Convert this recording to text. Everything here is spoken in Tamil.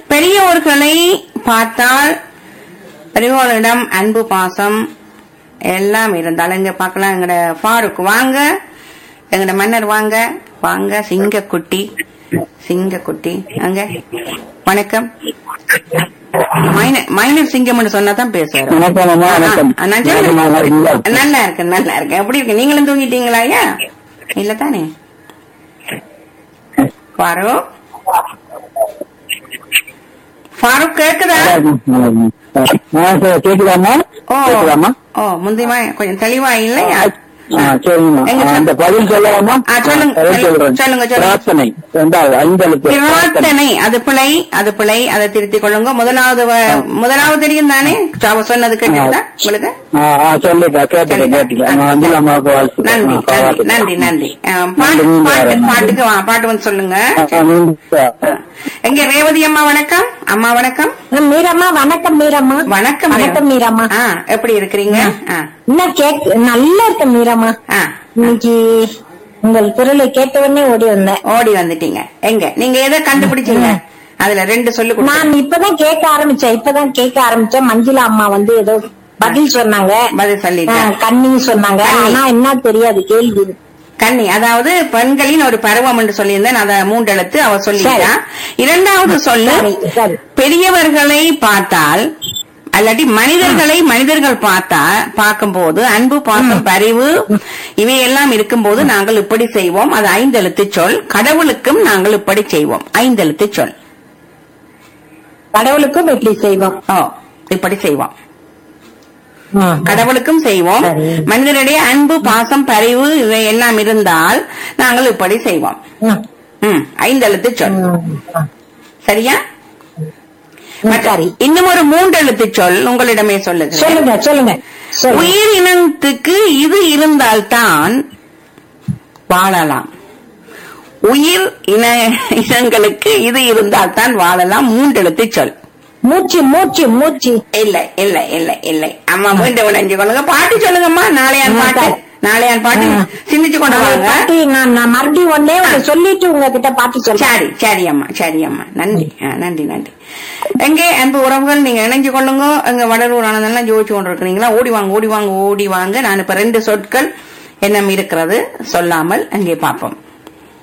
பெரியோர்களை பார்த்தால் பெரியோர்களிடம் அன்பு பாசம் எல்லாம் இருந்தால் இங்க பார்க்கலாம் எங்கட ஃபாரூக் வாங்க எங்கட மன்னர் வாங்க வாங்க சிங்கக்குட்டி சிங்கக்குட்டி அங்க வணக்கம் மைனர் மைனர் சிங்கம்னு சொன்னா தான் பேசுவாரு வணக்கம் அம்மா, வணக்கம். ஆ, நான் சொல்லுங்க. நல்லா இருக்கீங்களா? நல்லா இருக்கு நல்லா இருக்கு எப்படி இருக்கு நீங்களும் தூங்கிட்டீங்களா ஐயா இல்ல தானே ஃபாரூக் ஃபாரூக் கேக்குதா ஆ, சரி, கேக்குதாம்மா ஓ கேக்குதாம்மா ஓ முந்தியமா கொஞ்சம் தெளிவா இல்லையா ஆ, சரிங்கம்மா எங்க ஆ, அந்த பதில் சொல்லலாமா ஆ, சொல்லுங்க. பதில் சொல்றேன் சொல்லுங்க, சொல்லுங்க. பிரார்த்தனை ரெண்டாவது ஐந்தெழுத்து பிரார்த்தனை. பிரார்த்தனை அது பிழை அது பிழை அதை திருத்திக் கொள்ளுங்க முதலாவது வ- முதலாவது தெரியும் தானே அவ சொன்னது கேட்டுதா உங்களுக்கு ஆ, ஆ, சொல்லிட்டா கேட்டுட்டேன் கேட்டுட்டேன் அஞ்சல் அம்மாவுக்கு வாழ்த்து நன்றி ஆ, நன்றி வாழ்த்து. நன்றி நன்றி ஆ, பாட்டு நன்றி, பாட்டு நன்றி. பாட்டுக்கு வா பாட்டு வந்து சொல்லுங்க ஆ, நன்றி. ஆ. எங்க ரேவதி அம்மா வணக்கம் அம்மா வணக்கம் மீரம்மா வணக்கம் மீரம்மா வணக்கம் வணக்கம் மீரம்மா ஆ எப்படி இருக்கிறீங்க ஆ இன்னும் கேக் நல்லா இருக்கு மீரம்மா ஆ இன்னைக்கு உங்கள் குரலை கேட்ட உடனே ஓடி வந்தேன் ஓடி வந்துட்டீங்க எங்க நீங்க எதை கண்டுபிடிச்சீங்க அதுல ரெண்டு சொல்லு கொடுங்க நான் இப்பதான் கேட்க ஆரம்பிச்சேன் இப்பதான் கேட்க ஆரம்பிச்சேன் மஞ்சுளா அம்மா வந்து ஏதோ பதில் சொன்னாங்க பதில் ஆ, சொல்லிட்டேன் கண்ணி சொன்னாங்க கன்னி. ஆனா என்ன தெரியாது கேள்வி கன்னி அதாவது பெண்களின் ஒரு பருவம் என்று சொல்லியிருந்தேன் அத மூன்றெழுத்து அவ சொல்லிட்டா இரண்டாவது சொல்லு சரி, சரி. பெரியவர்களை பார்த்தால் அல்லாட்டி மனிதர்களை மனிதர்கள் பார்த்தா பார்க்கும்போது அன்பு பாசம் பரிவு இவையெல்லாம் இருக்கும்போது நாங்கள் இப்படி செய்வோம் அது ஐந்தெழுத்து சொல் கடவுளுக்கும் நாங்கள் இப்படி செய்வோம் ஐந்தெழுத்து சொல் கடவுளுக்கும் இப்படி செய்வோம் ஓ இப்படி செய்வோம் ஆ. கடவுளுக்கும் செய்வோம் சரி. மனிதனுடைய அன்பு பாசம் பரிவு இவை எல்லாம் இருந்தால் நாங்கள் இப்படி செய்வோம் ஆ. ம் ஐந்தெழுத்து சொல் ம். ஆ. சரியா ம், சரி இன்னும் ஒரு மூன்றெழுத்து சொல் உங்களிடமே சொல்லுகிறேன் சொல்லுங்க சொல்லுங்க சொல்லுங்க உயிரினத்துக்கு இது இருந்தால்தான் வாழலாம் உயிர் இன இனங்களுக்கு இது இருந்தால்தான் வாழலாம் மூன்றெழுத்து சொல் மூச்சு மூச்சு மூச்சு இல்ல இல்ல இல்ல இல்லை அம்மா மீண்டும் விளைஞ்சு கொள்ளுங்க பாட்டு சொல்லுங்கம்மா நாளையான் ஆ, பாட்டு சரி. நாளையான் பாட்டு ஆ. சிந்திச்சு கொண்டு வாங்க பாட்டி நான் நான் மறுபடியும் ஒன்னே ஒண்ணு சொல்லிட்டு உங்ககிட்ட பாட்டு சொல்றேன் சரி சரி அம்மா சரி அம்மா நன்றி ஆ, நன்றி நன்றி எங்கே அன்பு உறவுகள் நீங்க இணைஞ்சு கொள்ளுங்க எங்க வடலூர் ஆனதெல்லாம் ஜோதிச்சு கொண்டு இருக்கிறீங்களா ஓடி வாங்க ஓடி வாங்க ஓடி வாங்க நான் இப்ப ரெண்டு சொற்கள் என்னம் இருக்கிறது சொல்லாமல் அங்கே பார்ப்போம்